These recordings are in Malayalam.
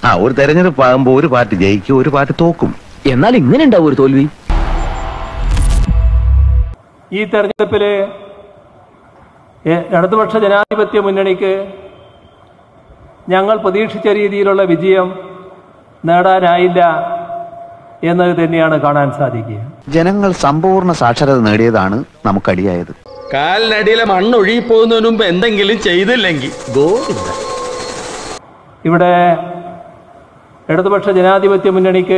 ആ ഒരു തെരഞ്ഞെടുപ്പ് ആകുമ്പോ ഒരു പാർട്ടി ജയിക്കും ഒരു പാർട്ടി തോക്കും എന്നാൽ ഇങ്ങനെ ഉണ്ടാവും ഒരു തോൽവി ഈ തെരഞ്ഞെടുപ്പിൽ ഇടതുപക്ഷ ജനാധിപത്യ മുന്നണിക്ക് ഞങ്ങൾ പ്രതീക്ഷിച്ച രീതിയിലുള്ള വിജയം നേടാനായില്ല എന്നത് തന്നെയാണ് കാണാൻ സാധിക്കുക ജനങ്ങൾ സമ്പൂർണ്ണ സാക്ഷരത നേടിയതാണ് നമുക്കടിയായത് കാലിനടിയിലെ മണ്ണ് ഒഴുകിപ്പോകുന്നതിന് മുമ്പ് എന്തെങ്കിലും ചെയ്തില്ലെങ്കിൽ ഗോവിന്ദ ഇവിടെ ഇടതുപക്ഷ ജനാധിപത്യ മുന്നണിക്ക്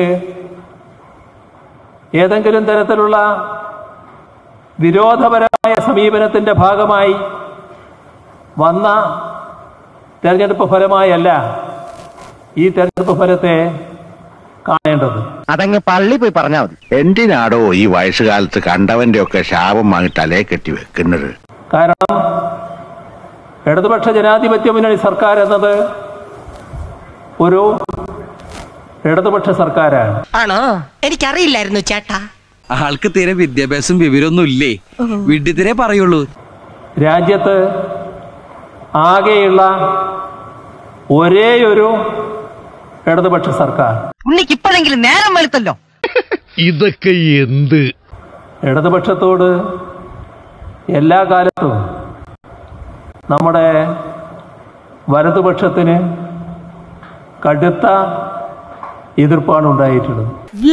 ഏതെങ്കിലും തരത്തിലുള്ള വിരോധപരമായ സമീപനത്തിന്റെ ഭാഗമായി വന്ന തെരഞ്ഞെടുപ്പ് ഫലമായല്ല ഈ തെരഞ്ഞെടുപ്പ് ഫലത്തെ കാണേണ്ടത് അതങ്ങ് പള്ളി പോയി പറഞ്ഞാൽ മതി എന്തിനാടോ ഈ വയസ്സുകാലത്ത് കണ്ടവന്റെ ഒക്കെ ശാപം വാങ്ങി തലയെ കെട്ടി വെക്കുന്നത് കാരണം ഇടതുപക്ഷ ജനാധിപത്യ മുന്നണി സർക്കാർ എന്നത് ഒരു ഇടതുപക്ഷ സർക്കാരാണ് ആണോ എനിക്കറിയില്ലായിരുന്നു ചേട്ടാ ആൾക്ക് തീരെ വിദ്യാഭ്യാസം വിവരമൊന്നും ഇല്ലേ വിഡ്ഢിത്തിരെ പറയുള്ളൂ രാജ്യത്ത് ആകെയുള്ള ഒരേയൊരു ഇടതുപക്ഷ സർക്കാർ ഉണ്ണിക്ക് ഇപ്പോഴെങ്കിലും നേരം വെളുത്തല്ലോ ഇതൊക്കെ എന്ത് ഇടതുപക്ഷത്തോട് എല്ലാ കാലത്തും നമ്മുടെ വലതുപക്ഷത്തിന് കടുത്ത എതിർപ്പാണ് ഉണ്ടായിട്ടുള്ളത്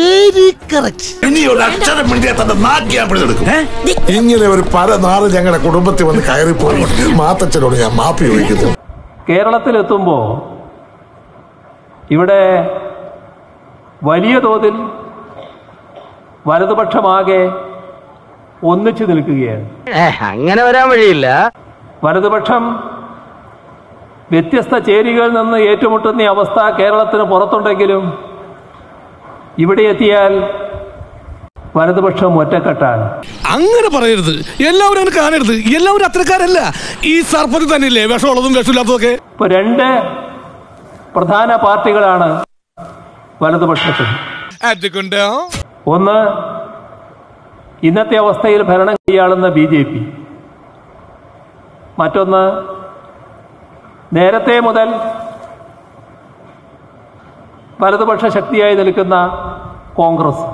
ഇങ്ങനെ ഒരു പല നാള് ഞങ്ങളുടെ കുടുംബത്തിൽ വന്ന് കയറിപ്പോയി മാത്തച്ഛനോട് ഞാൻ മാപ്പി ചോദിക്കുന്നു കേരളത്തിലെത്തുമ്പോൾ ഇവിടെ വലിയ തോതിൽ വലതുപക്ഷമാകെ ഒന്നിച്ചു നിൽക്കുകയാണ് അങ്ങനെ വരാൻ വഴിയില്ല വലതുപക്ഷം വ്യത്യസ്ത ചേരികളിൽ നിന്ന് ഏറ്റുമുട്ടുന്ന ഈ അവസ്ഥ കേരളത്തിന് പുറത്തുണ്ടെങ്കിലും ഇവിടെ എത്തിയാൽ വലതുപക്ഷം ഒറ്റക്കെട്ടാണ് അങ്ങനെ പറയരുത് എല്ലാവരും അങ്ങനെ കാണരുത് എല്ലാവരും അത്രക്കാരല്ല ഈ സർപ്പത്തിൽ തന്നെയില്ലേ വിഷമുള്ളതും വിഷമില്ലാത്തതും ഒക്കെ ഇപ്പോൾ രണ്ട് പ്രധാന പാർട്ടികളാണ് വലതുപക്ഷത്തിന് അതുകൊണ്ടോ ഒന്ന് ഇന്നത്തെ അവസ്ഥയിൽ ഭരണം കൈയാളുന്ന ബി ജെ പി മറ്റൊന്ന് നേരത്തെ മുതൽ വലതുപക്ഷ ശക്തിയായി നിൽക്കുന്ന കോൺഗ്രസ്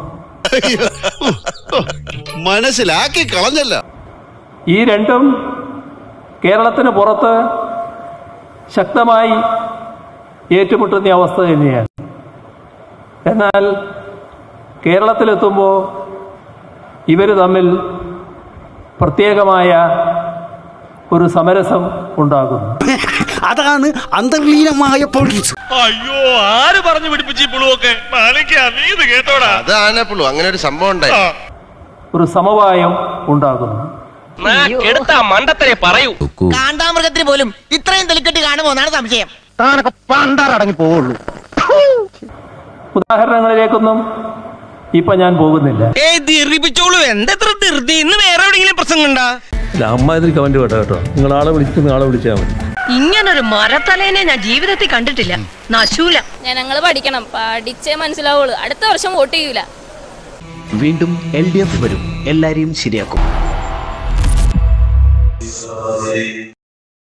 മനസ്സിലാക്കി കളഞ്ഞല്ല ഈ രണ്ടും കേരളത്തിന് പുറത്ത് ശക്തമായി ഏറ്റുമുട്ടുന്ന അവസ്ഥ തന്നെയാണ് എന്നാൽ കേരളത്തിലെത്തുമ്പോൾ ഇവർ തമ്മിൽ പ്രത്യേകമായ ഒരു സമരസം ഉണ്ടാകുന്നു അതാണ് അന്തർലീനമായ പൊളിറ്റിക്സ് അയ്യോ ആര് പറഞ്ഞു പിടിപ്പിച്ചു ഈ പുളുവൊക്കെ നീ ഇത് കേട്ടോടാ അതാണ് പുള്ളു അങ്ങനെ ഒരു സംഭവം ഉണ്ടായി ഒരു സമവായം ഉണ്ടാകുന്നു എടുത്ത മണ്ടത്തരെ പറയൂ കാണ്ടാമൃഗത്തിന് പോലും ഇത്രയും തെലിക്കെട്ട് കാണുമോ എന്നാണ് സംശയം താനൊക്കെ പണ്ടാറടങ്ങി പോവുള്ളൂ ഉദാഹരണങ്ങളിലേക്കൊന്നും ഇപ്പൊ ഞാൻ പോകുന്നില്ല ഏയ് ധീർപ്പിച്ചോളൂ എന്തെത്ര ധൃതി ഇന്ന് വേറെ എവിടെയെങ്കിലും പ്രസംഗം ഉണ്ടാ അമ്മാതിരി കമന്റ് കേട്ടോ കേട്ടോ നിങ്ങൾ ആളെ വിളിക്കുന്ന ആളെ വിളിച്ചാൽ മതി ഇങ്ങനൊരു മരത്തലേനെ ഞാൻ ജീവിതത്തിൽ കണ്ടിട്ടില്ല നശൂല ജനങ്ങൾ പഠിക്കണം പഠിച്ചേ മനസ്സിലാവുള്ളൂ അടുത്ത വർഷം വോട്ട് ചെയ്യൂല വീണ്ടും എൽ ഡി എഫ് വരും എല്ലാരെയും ശരിയാക്കും